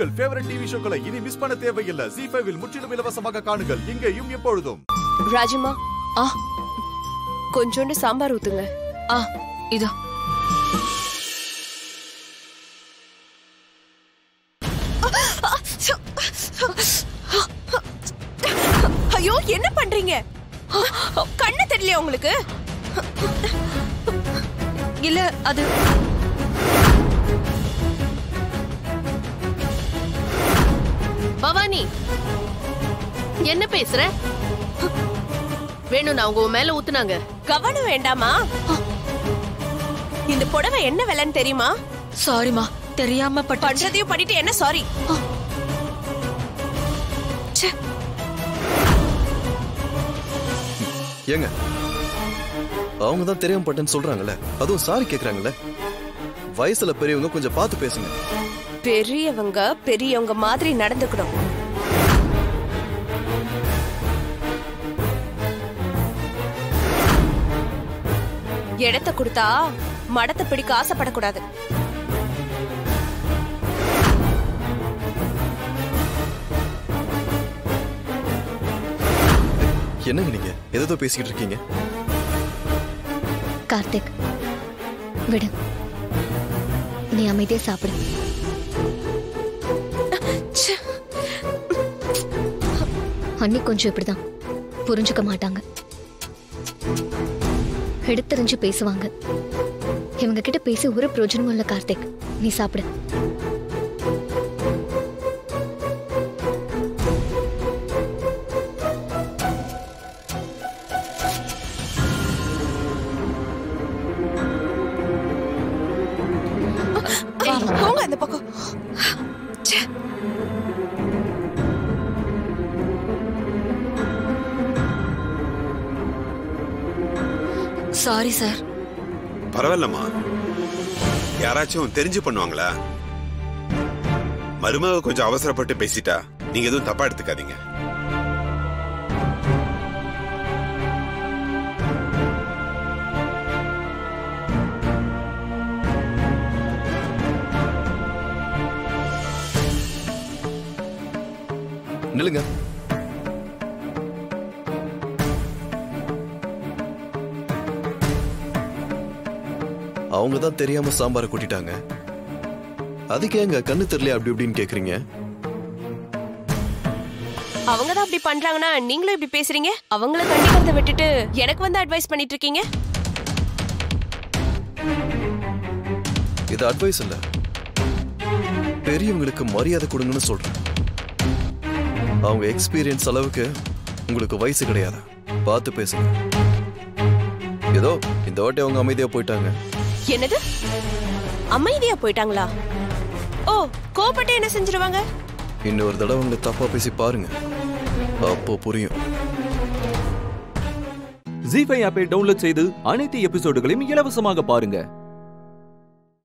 உங்கள் favourite TV ஷோக்களை இனி miss பண்ண தேவையில்லை ஜி ஃபைவில் முற்றிலும் இலவசமாக காணுங்கள் இங்கேயும் எப்பொழுதும் ராஜிமா ஆ கொஞ்சோண்டு சாம்பார் ஊத்துங்க ஆ இதோ ஐயோ என்ன பண்றீங்க கண்ணு தெரியலையா உங்களுக்கு இல்ல அது பவானி என்ன பேசுற வேணும் நான் உங்க மேல ஊத்துனாங்க கவனம் வேண்டாமா இந்த புடவை என்ன விலைன்னு தெரியுமா சாரிமா தெரியாம பட்டு பண்றதையும் பண்ணிட்டு என்ன சாரி ஏங்க அவங்க தான் தெரியாம பட்டேன்னு சொல்றாங்கல்ல அதுவும் சாரி கேக்குறாங்கல்ல வயசுல பெரியவங்க கொஞ்சம் பார்த்து பேசுங்க பெரியவங்க பெரியவங்க மாதிரி நடந்துக்கணும் இடத்த கொடுத்தா மடத்தை பிடிக்க ஆசைப்படக்கூடாது என்னங்க நீங்க எதோ பேசிக்கிட்டு இருக்கீங்க கார்த்திக் விடு நீ அமைதியா சாப்பிடு அன்னி கொஞ்சம் இப்படிதான் புரிஞ்சுக்க மாட்டாங்க எடுத்தறிஞ்சு பேசுவாங்க இவங்க கிட்ட பேசி ஒரு பிரயோஜனமும் இல்ல கார்த்திக் நீ சாப்பிடு போங்க அந்த பக்கம் ச்சே. சாரி சார் பரவாயில்லம்மா யாராச்சும் தெரிஞ்சு பண்ணுவாங்களா மருமக கொஞ்சம் அவசரப்பட்டு பேசிட்டா நீங்க எதுவும் தப்பா எடுத்துக்காதீங்க நில்லுங்க அவங்க தான் தெரியாம சாம்பாரை கொட்டிட்டாங்க அதுக்கு ஏங்க கண்ணு தெரியல அப்படி இப்படின்னு கேக்குறீங்க அவங்க தான் அப்படி பண்றாங்கன்னா நீங்களும் இப்படி பேசுறீங்க அவங்கள கண்டிக்கிறத விட்டுட்டு எனக்கு வந்து அட்வைஸ் பண்ணிட்டு இருக்கீங்க இது அட்வைஸ் இல்ல பெரியவங்களுக்கு மரியாதை கொடுங்கன்னு சொல்றேன் அவங்க எக்ஸ்பீரியன்ஸ் அளவுக்கு உங்களுக்கு வயசு கிடையாது பார்த்து பேசுங்க ஏதோ இந்த வாட்டி அவங்க அமைதியா போயிட்டாங்க என்னது அமைதியா போயிட்டாங்களா ஓ கோபப்பட்டு என்ன செஞ்சிருவாங்க இன்னொரு தடவை அவங்க தப்பா பேசி பாருங்க அப்போ புரியும் ஜி ஃபைவ் ஆப்பை டவுன்லோட் செய்து அனைத்து எபிசோடுகளையும் இலவசமாக பாருங்க